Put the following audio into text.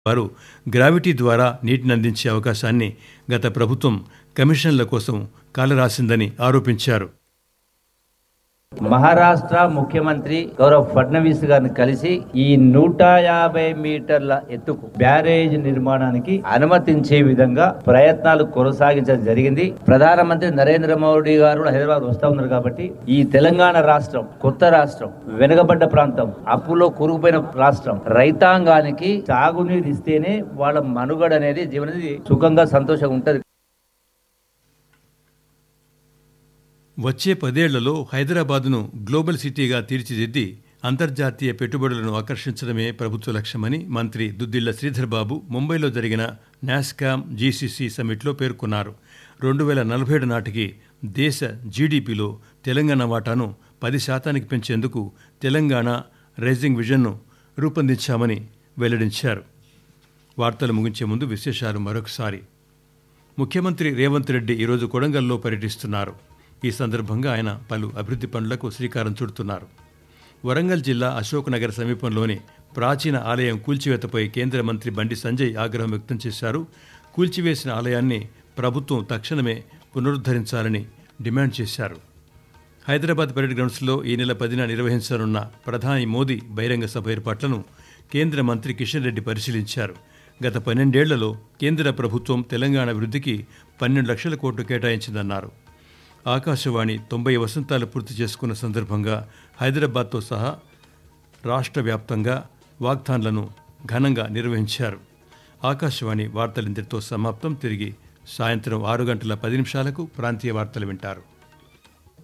వారు గ్రావిటీ ద్వారా నీటిని అందించే అవకాశాన్ని గత ప్రభుత్వం కమిషన్ల కోసం కాలరాసిందని ఆరోపించారు మహారాష్ట్ర ముఖ్యమంత్రి గౌరవ్ ఫడ్నవీస్ గారిని కలిసి ఈ నూట యాభై మీటర్ల ఎత్తుకు బ్యారేజ్ నిర్మాణానికి అనుమతించే విధంగా ప్రయత్నాలు కొనసాగించడం జరిగింది ప్రధానమంత్రి నరేంద్ర మోడీ గారు కూడా హైదరాబాద్ వస్తా ఉన్నారు కాబట్టి ఈ తెలంగాణ రాష్ట్రం కొత్త రాష్ట్రం వెనుకబడ్డ ప్రాంతం అప్పులో కూరుకుపోయిన రాష్ట్రం రైతాంగానికి సాగునీరు ఇస్తేనే వాళ్ళ మనుగడ అనేది జీవనది సుఖంగా సంతోషంగా ఉంటది వచ్చే పదేళ్లలో హైదరాబాద్ను గ్లోబల్ సిటీగా తీర్చిదిద్ది అంతర్జాతీయ పెట్టుబడులను ఆకర్షించడమే ప్రభుత్వ లక్ష్యమని మంత్రి దుద్దిళ్ల శ్రీధర్ బాబు ముంబైలో జరిగిన నాస్కామ్ జీసీసీ సమ్మిట్లో పేర్కొన్నారు రెండు వేల నలభై ఏడు నాటికి దేశ జీడీపీలో తెలంగాణ వాటాను పది శాతానికి పెంచేందుకు తెలంగాణ రైజింగ్ విజన్ను రూపొందించామని వెల్లడించారు వార్తలు ముగించే ముందు విశేషాలు మరొకసారి ముఖ్యమంత్రి రేవంత్ రెడ్డి ఈరోజు కొడంగల్లో పర్యటిస్తున్నారు ఈ సందర్భంగా ఆయన పలు అభివృద్ధి పనులకు శ్రీకారం చుడుతున్నారు వరంగల్ జిల్లా అశోక్ నగర్ సమీపంలోని ప్రాచీన ఆలయం కూల్చివేతపై కేంద్ర మంత్రి బండి సంజయ్ ఆగ్రహం వ్యక్తం చేశారు కూల్చివేసిన ఆలయాన్ని ప్రభుత్వం తక్షణమే పునరుద్ధరించాలని డిమాండ్ చేశారు హైదరాబాద్ పరేడ్ గ్రౌండ్స్లో ఈ నెల పదిన నిర్వహించనున్న ప్రధాని మోదీ బహిరంగ సభ ఏర్పాట్లను కేంద్ర మంత్రి కిషన్ రెడ్డి పరిశీలించారు గత పన్నెండేళ్లలో కేంద్ర ప్రభుత్వం తెలంగాణ అభివృద్ధికి పన్నెండు లక్షల కోట్లు కేటాయించిందన్నారు ఆకాశవాణి తొంభై వసంతాలు పూర్తి చేసుకున్న సందర్భంగా హైదరాబాద్తో సహా రాష్ట్ర వ్యాప్తంగా వాగ్దాన్లను ఘనంగా నిర్వహించారు ఆకాశవాణి వార్తలింతటితో సమాప్తం తిరిగి సాయంత్రం ఆరు గంటల పది నిమిషాలకు ప్రాంతీయ వార్తలు వింటారు